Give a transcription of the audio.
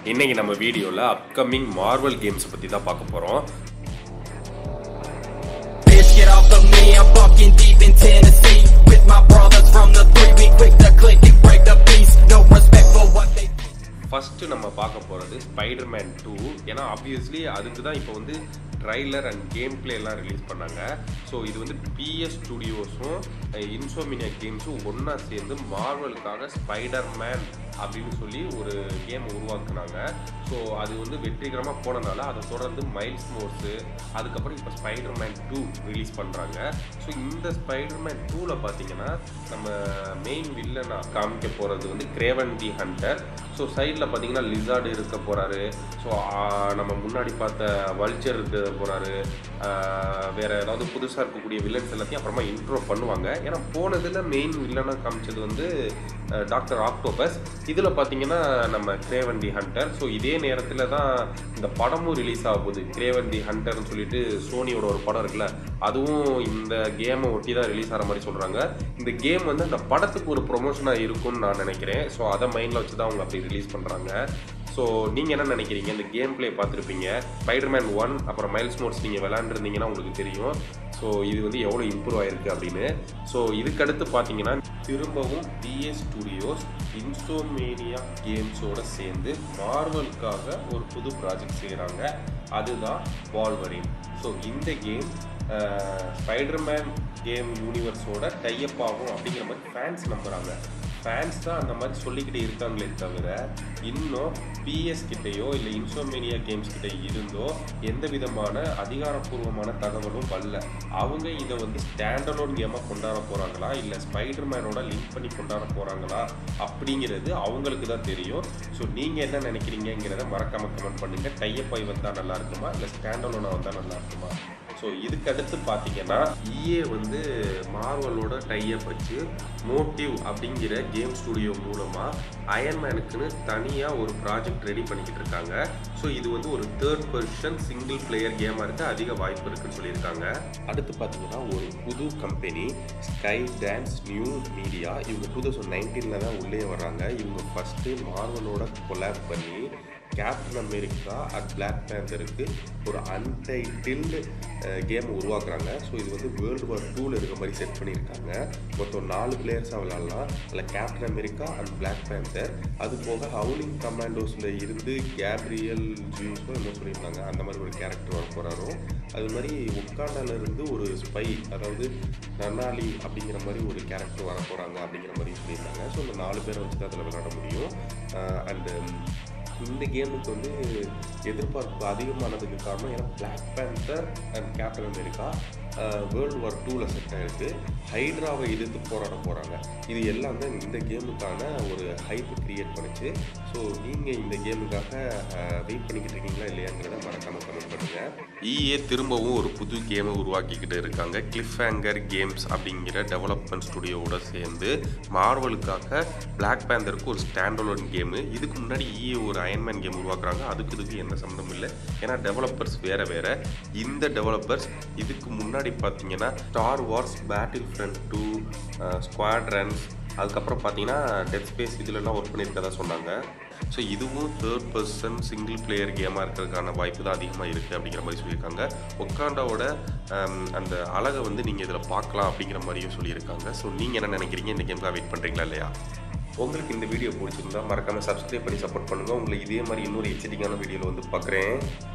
இன்னைக்கு நம்ம வீடியோவில் அப்கமிங் மார்வல் கேம்ஸ் பற்றி தான் பார்க்க போகிறோம் Bitch, get off of me, I'm fucking deep in Tennessee With my brothers from the three, we quick to click and break the peace No respect for what they first நம்ம பார்க்க போகிறது Spiderman two ஏன்னா obviously அதுக்கு தான் இப்போ வந்து trailer and game play எல்லாம் release பண்ணாங்க ஸோ இது வந்து பிஎஸ் ஸ்டுடியோஸும் இன்சோமினியா கேம்ஸும் ஒன்றா சேர்ந்து மார்வலுக்காக ஸ்பைடர்மேன் அப்படின்னு சொல்லி ஒரு கேம் உருவாக்குனாங்க ஸோ அது வந்து வெற்றிகரமாக போனனால அதை தொடர்ந்து மைல்ஸ் மோர்ஸு அதுக்கப்புறம் இப்போ ஸ்பைடர்மேன் டூ ரிலீஸ் பண்ணுறாங்க ஸோ இந்த ஸ்பைடர்மேன் டூவில் பார்த்தீங்கன்னா நம்ம மெயின் வில்லனா காமிக்க போகிறது வந்து கிரேவன் தி ஹண்டர் ஸோ சைடில் பார்த்தீங்கன்னா லிசார்டு இருக்க போகிறாரு ஸோ நம்ம முன்னாடி பார்த்த வல்ச்சர் இருக்க போகிறாரு வேற ஏதாவது புதுசாக இருக்கக்கூடிய வில்லன்ஸ் எல்லாத்தையும் அப்புறமா இன்ட்ரோ பண்ணுவாங்க ஏன்னா போனதில் மெயின் வில்லனாக காமிச்சது வந்து டாக்டர் ஆக்டோபஸ் இதில் பார்த்தீங்கன்னா நம்ம கிரேவன் தி ஹண்டர் ஸோ இதே நேரத்தில் தான் இந்த படமும் ரிலீஸ் ஆக போகுது கிரேவன் தி ஹண்டர்னு சொல்லிட்டு சோனியோட ஒரு படம் இருக்குல்ல அதுவும் இந்த கேமை ஒட்டி தான் ரிலீஸ் ஆகிற மாதிரி சொல்கிறாங்க இந்த கேம் வந்து அந்த படத்துக்கு ஒரு ப்ரொமோஷனாக இருக்கும்னு நான் நினைக்கிறேன் ஸோ அதை மைண்டில் வச்சு தான் அவங்க அப்படி ரிலீஸ் பண்ணுறாங்க ஸோ நீங்கள் என்ன நினைக்கிறீங்க இந்த கேம் பிளே பார்த்துருப்பீங்க ஸ்பைடர்மேன் ஒன் அப்புறம் மைல்ஸ் மோட்ஸ் நீங்கள் விளாண்டுருந்தீங்கன்னா உங்களுக்கு தெரியும் ஸோ இது வந்து எவ்வளோ இம்ப்ரூவ் ஆயிருக்கு அப்படின்னு ஸோ இதுக்கடுத்து பார்த்தீங்கன்னா திரும்பவும் பிஎஸ் ஸ்டுடியோஸ் இன்சோமேனியா கேம்ஸோட சேர்ந்து மார்வலுக்காக ஒரு புது ப்ராஜெக்ட் செய்கிறாங்க அதுதான் வால்வரின் ஸோ இந்த கேம் ஸ்பைடர்மேன் கேம் யூனிவர்ஸோட டைப் ஆகும் அப்படிங்கிற மாதிரி ஃபேன்ஸ் நம்புகிறாங்க ஃபேன்ஸ் தான் அந்த மாதிரி சொல்லிக்கிட்டே இருக்காங்களே தவிர இன்னும் பிஎஸ் கிட்டேயோ இல்லை இன்சோமேனியா கேம்ஸ் கிட்ட இருந்தோ எந்த விதமான அதிகாரப்பூர்வமான தகவலும் வரல அவங்க இதை வந்து ஸ்டாண்டலோன் கேமாக கொண்டாட போகிறாங்களா இல்லை ஸ்பைடர்மேனோட லிங்க் பண்ணி கொண்டாட போகிறாங்களா அப்படிங்கிறது அவங்களுக்கு தான் தெரியும் ஸோ நீங்கள் என்ன நினைக்கிறீங்கிறத மறக்காம கமெண்ட் பண்ணுங்கள் டையப் ஆகி வந்தால் நல்லா இருக்குமா இல்லை ஸ்டாண்டலோனாக வந்தால் நல்லா இருக்குமா ஸோ இதுக்கு அடுத்து பார்த்தீங்கன்னா இஏ வந்து மார்வலோட டையப் வச்சு மோட்டிவ் அப்படிங்கிற கேம் ஸ்டுடியோ மூலமாக அயன்மேனுக்குன்னு தனியாக ஒரு ப்ராஜெக்ட் ரெடி பண்ணிக்கிட்டு இருக்காங்க ஸோ இது வந்து ஒரு தேர்ட் பர்சன் சிங்கிள் பிளேயர் கேமாக இருக்க அதிக வாய்ப்பு இருக்குன்னு சொல்லியிருக்காங்க அடுத்து பார்த்தீங்கன்னா ஒரு புது company Skydance new media இவங்க டூ தௌசண்ட் நைன்டீனில் தான் உள்ளே வர்றாங்க இவங்க ஃபஸ்ட்டு மார்வலோட கொலாப் பண்ணி கேப்டன் அமெரிக்கா அட் பிளாக் பேந்தருக்கு ஒரு அன்டைட்டில்டு கேம் உருவாக்குறாங்க ஸோ இது வந்து வேர்ல்டு வார் டூவில் இருக்க மாதிரி செட் பண்ணியிருக்காங்க மொத்தம் நாலு பிளேயர்ஸாக விளாட்லாம் அதில் captain America and black panther அது போக ஹவுலிங் கமாண்டோஸில் இருந்து கேப்ரியல் ஜூஸோ என்ன சொல்லியிருந்தாங்க அந்த மாதிரி ஒரு கேரக்டர் வர போகிறாரோ அது மாதிரி உக்காண்டால இருந்து ஒரு ஸ்பை அதாவது நன்னாலி அப்படிங்கிற மாதிரி ஒரு கேரக்டர் வர போகிறாங்க அப்படிங்கிற மாதிரி சொல்லியிருந்தாங்க ஸோ இந்த நாலு பேரை வச்சு தான் அதில் விளாட முடியும் அண்டு இந்த கேமுக்கு வந்து எதிர்பார்ப்பு அதிகமானதுக்கு காரணம் ஏன்னா black panther and captain America world war டூவில் செட் ஆகிருக்கு ஹைட்ராவை எதிர்த்து போராட போகிறாங்க இது எல்லாம் தான் இந்த கேமுக்கான ஒரு ஹைப் க்ரியேட் பண்ணுச்சு ஸோ நீங்கள் இந்த கேமுக்காக வெயிட் பண்ணிக்கிட்டு இருக்கீங்களா இல்லையாங்கிறத மறக்காமல் கமெண்ட் பண்ணுங்கள் இஏ திரும்பவும் ஒரு புது கேமை உருவாக்கிக்கிட்டு இருக்காங்க கிளிஃப் ஹேங்கர் கேம்ஸ் அப்படிங்கிற டெவலப்மெண்ட் ஸ்டுடியோவோட சேர்ந்து மார்வலுக்காக பிளாக் பேந்தருக்கு ஒரு ஸ்டாண்டலோன் கேமு இதுக்கு முன்னாடி இஏ ஒரு அயன்மேன் கேம் உருவாக்குறாங்க அதுக்கு இதுக்கு எந்த சம்மந்தமும் இல்லை ஏன்னா டெவலப்பர்ஸ் வேறு வேறு இந்த டெவலப்பர்ஸ் இதுக்கு முன்னாடி பார்த்தீங்கன்னா star wars battlefront two squadrons அதுக்கப்புறம் பார்த்தீங்கன்னா டெத் ஸ்பேஸ் இதுலலாம் ஒர்க் பண்ணியிருக்கதா சொன்னாங்க ஸோ இதுவும் தேர்ட் பர்சன் சிங்கிள் பிளேயர் கேமாக இருக்கிறதுக்கான வாய்ப்பு தான் அதிகமாக இருக்குது அப்படிங்கிற மாதிரி சொல்லியிருக்காங்க ஒக்காண்டாவோட அந்த அழகை வந்து நீங்கள் இதில் பார்க்கலாம் அப்படிங்கிற மாதிரியும் சொல்லியிருக்காங்க ஸோ நீங்கள் என்ன நினைக்கிறீங்க இந்த கேமுக்காக வெயிட் பண்ணுறீங்களா இல்லையா உங்களுக்கு இந்த வீடியோ பிடிச்சிருந்தா மறக்காமல் சப்ஸ்கிரைப் பண்ணி சப்போர்ட் பண்ணுங்கள் உங்களை இதே மாதிரி இன்னொரு எச்சரிக்கையான வீடியோவில் வந்து பார்க்குறேன்